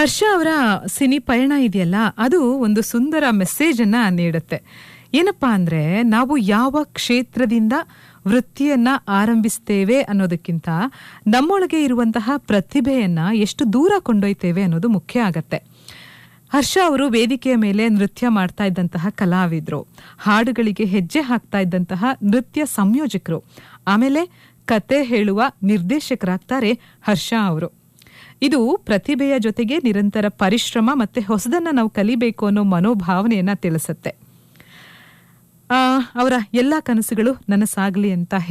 ಹರ್ಷ ಅವರ ಸಿನಿ ಪಯಣ ಇದೆಯಲ್ಲ ಅದು ಒಂದು ಸುಂದರ ಮೆಸೇಜ್ ಅನ್ನ ನೀಡುತ್ತೆ ಏನಪ್ಪಾ ಅಂದ್ರೆ ನಾವು ಯಾವ ಕ್ಷೇತ್ರದಿಂದ ವೃತ್ತಿಯನ್ನ ಆರಂಭಿಸ್ತೇವೆ ಅನ್ನೋದಕ್ಕಿಂತ ನಮ್ಮೊಳಗೆ ಇರುವಂತಹ ಪ್ರತಿಭೆಯನ್ನ ಎಷ್ಟು ದೂರ ಕೊಂಡೊಯ್ತೇವೆ ಅನ್ನೋದು ಮುಖ್ಯ ಆಗತ್ತೆ ಹರ್ಷ ಅವರು ವೇದಿಕೆಯ ಮೇಲೆ ನೃತ್ಯ ಮಾಡ್ತಾ ಇದ್ದಂತಹ ಕಲಾವಿದ್ರು ಹಾಡುಗಳಿಗೆ ಹೆಜ್ಜೆ ಹಾಕ್ತಾ ಇದ್ದಂತಹ ನೃತ್ಯ ಸಂಯೋಜಕರು ಆಮೇಲೆ ಕತೆ ಹೇಳುವ ನಿರ್ದೇಶಕರಾಗ್ತಾರೆ ಹರ್ಷ ಅವರು ಇದು ಪ್ರತಿಭೆಯ ಜೊತೆಗೆ ನಿರಂತರ ಪರಿಶ್ರಮ ಮತ್ತೆ ಹೊಸದನ್ನ ನಾವು ಕಲಿಬೇಕು ಅನ್ನೋ ಮನೋಭಾವನೆಯನ್ನ ತಿಳಿಸುತ್ತೆ ಆ, ಅವರ ಎಲ್ಲಾ ಕನಸುಗಳು ನನಸಾಗ್ಲಿ ಅಂತ